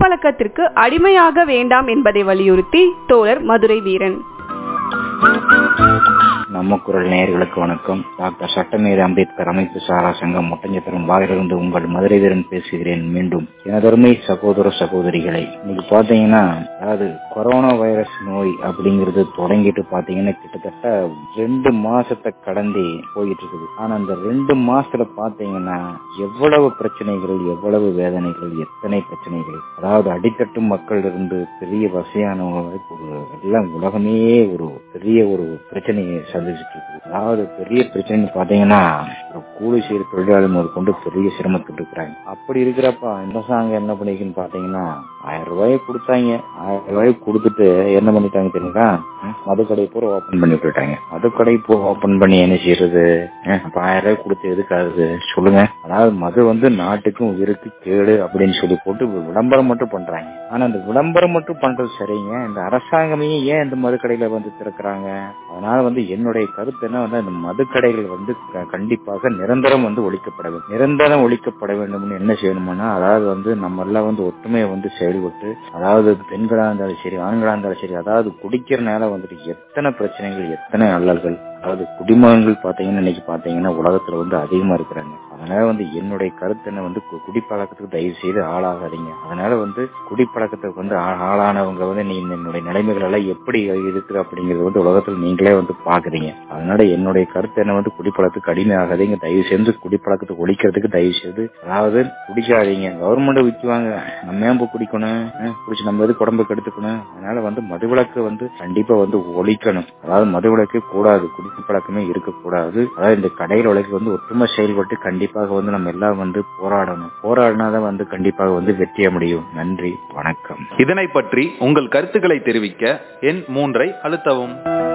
குடிப்பழக்கத்திற்கு அடிமையாக வேண்டாம் என்பதை வலியுறுத்தி தோழர் மதுரை வீரன் நம்ம குரல் நேயர்களுக்கு வணக்கம் டாக்டர் சட்டமேரி அம்பேத்கர் அமைப்பு சாரா சங்கம் முட்டஞ்சத்திரம் வாயிலிருந்து உங்கள் மதுரை வீரன் பேசுகிறேன் மீண்டும் எனதருமை சகோதர சகோதரிகளை இன்னைக்கு பாத்தீங்கன்னா அதாவது கொரோனா வைரஸ் நோய் அப்படிங்கிறது தொடங்கிட்டு பாத்தீங்கன்னா கிட்டத்தட்ட ரெண்டு மாசத்தை கடந்து போயிட்டு இருக்குது ஆனா அந்த ரெண்டு மாசத்துல பாத்தீங்கன்னா எவ்வளவு பிரச்சனைகள் எவ்வளவு வேதனைகள் எத்தனை பிரச்சனைகள் அதாவது அடித்தட்டு மக்கள் இருந்து பெரிய வசதியானவங்க வரைக்கும் ஒரு எல்லாம் உலகமே ஒரு பெரிய ஒரு பிரச்சனையை சந்திச்சுட்டு இருக்குது அதாவது பெரிய பிரச்சனை பாத்தீங்கன்னா ஒரு கூலி செய்யற தொழிலாளி முதல் கொண்டு பெரிய சிரமத்துட்டு இருக்கிறாங்க அப்படி இருக்கிறப்ப அரசாங்கம் என்ன பண்ணிக்குன்னு பாத்தீங்கன்னா ஆயிரம் ரூபாய் கொடுத்தாங்க ஆயிரம் ரூபாய் கொடுத்துட்டு என்ன பண்ணிட்டாங்க தெரியுங்களா மதுக்கடை பூரா ஓபன் பண்ணி விட்டுட்டாங்க மதுக்கடை பூ ஓபன் பண்ணி என்ன செய்யறது அப்ப ஆயிரம் ரூபாய் கொடுத்து எதுக்காகுது சொல்லுங்க அதாவது மது வந்து நாட்டுக்கும் உயிருக்கு கேடு அப்படின்னு சொல்லி போட்டு விளம்பரம் மட்டும் பண்றாங்க ஆனா இந்த விளம்பரம் மட்டும் பண்றது சரிங்க இந்த அரசாங்கமே ஏன் இந்த மதுக்கடையில வந்து திறக்கிறாங்க அதனால வந்து என்னுடைய கருத்து என்ன வந்து அந்த மதுக்கடைகள் வந்து கண்டிப்பாக நிரந்தரம் வந்து ஒழிக்கப்பட வேண்டும் நிரந்தரம் ஒழிக்கப்பட வேண்டும்னு என்ன செய்யணும்னா அதாவது வந்து நம்ம எல்லாம் வந்து ஒற்றுமையை வந்து செயல்பட்டு அதாவது பெண்களா இருந்தாலும் சரி ஆண்களா இருந்தாலும் சரி அதாவது குடிக்கிறனால வந்துட்டு எத்தனை பிரச்சனைகள் எத்தனை அல்லல்கள் அதாவது குடிமகன்கள் பாத்தீங்கன்னா இன்னைக்கு பாத்தீங்கன்னா உலகத்துல வந்து அதிகமா இருக்கிறாங்க அதனால வந்து என்னுடைய கருத்து என்ன வந்து குடிப்பழக்கத்துக்கு தயவு செய்து ஆளாகாதீங்க அதனால வந்து குடிப்பழக்கத்துக்கு வந்து ஆளானவங்க வந்து நீ என்னுடைய நிலைமைகள் எல்லாம் எப்படி இருக்குது அப்படிங்கறது வந்து உலகத்துல நீங்களே வந்து பாக்குறீங்க அதனால என்னுடைய கருத்து என்ன வந்து குடிப்பழக்கத்துக்கு அடிமை ஆகாதீங்க தயவு செய்து குடிப்பழக்கத்தை ஒழிக்கிறதுக்கு தயவு செய்து அதாவது குடிக்காதீங்க கவர்மெண்ட் விற்குவாங்க நம்ம ஏன் குடிக்கணும் குடிச்சு நம்ம எதுக்கு உடம்புக்கு எடுத்துக்கணும் அதனால வந்து மதுவிலக்கு வந்து கண்டிப்பா வந்து ஒழிக்கணும் அதாவது மதுவிலக்கு கூடாது குடிப்பு பழக்கமே இருக்கக்கூடாது அதாவது இந்த கடையில் உலக வந்து ஒற்றுமை செயல்பட்டு கண்டிப்பாக வந்து நம்ம எல்லாம் வந்து போராடணும் போராடினாதான் வந்து கண்டிப்பாக வந்து வெற்றிய முடியும் நன்றி வணக்கம் இதனை பற்றி உங்கள் கருத்துக்களை தெரிவிக்க எண் மூன்றை அழுத்தவும்